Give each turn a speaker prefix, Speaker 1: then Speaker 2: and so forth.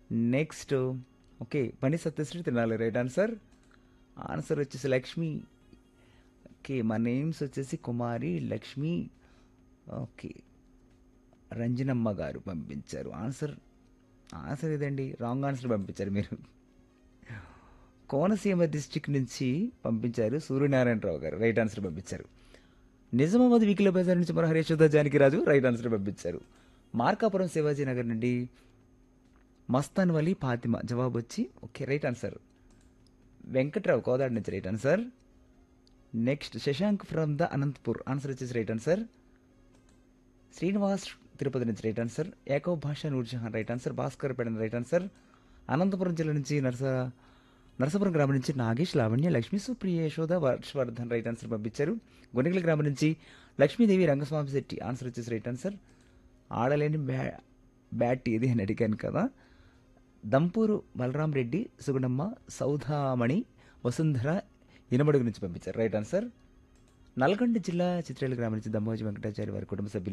Speaker 1: next okay పని సత్యశ్రీ తినాలి right answer answer వచ్చేసి లక్ష్మి ఓకే మా నేమ్స్ వచ్చేసి కుమారి లక్ష్మి ఓకే రంజనమ్మ గారు పంపించారు ఆన్సర్ ఆన్సర్ ఇదండి రాంగ్ ఆన్సర్ పంపించారు మీరు కోనసీమ డిస్టిక్ నుంచి పంపించారు సూర్యనారాయణరావు గారు రైట్ ఆన్సర్ పంపించారు నిజామాబాద్ వీకిల బజార్ నుంచి మన హరీష్ జానకి రాజు రైట్ ఆన్సర్ పంపించారు మార్కాపురం శివాజీ నగర్ నుండి మస్తాన్ వలి ఫాతిమా జవాబు వచ్చి okay right answer Venkatrao Kodad నుంచి right answer next Shashank from the Anantapur answer వచ్చేసి రైట్ ఆన్సర్ శ్రీనివాస్ తిరుపతి నుంచి right answer Yakub Basha Noorjahan right answer Bhaskar Pedana right answer Anantapuram జిల్లా నుంచి నరస నరసాపురం గ్రామం నుంచి నాగేష్ లావణ్య లక్ష్మీ సుప్రియ యశోద వర్షవర్ధన్ రైట్ ఆన్సర్ పంపించారు గొనిగల గ్రామం నుంచి లక్ష్మీదేవి రంగస్వామి శెట్టి ఆన్సర్ వచ్చేసి రైట్ ఆన్సర్ ఆడలేని బ్యా బ్యాట్ ఇది అని అడిగాను కదా దంపూరు బలరాం రెడ్డి సుగుణమ్మ సౌధామణి వసుంధర ఇనమడుగు నుంచి పంపించారు రైట్ ఆన్సర్ నల్గొండ జిల్లా చిత్రేల గ్రామం నుంచి దమ్మోజీ వెంకటాచారి వారి కుటుంబ సభ్యులు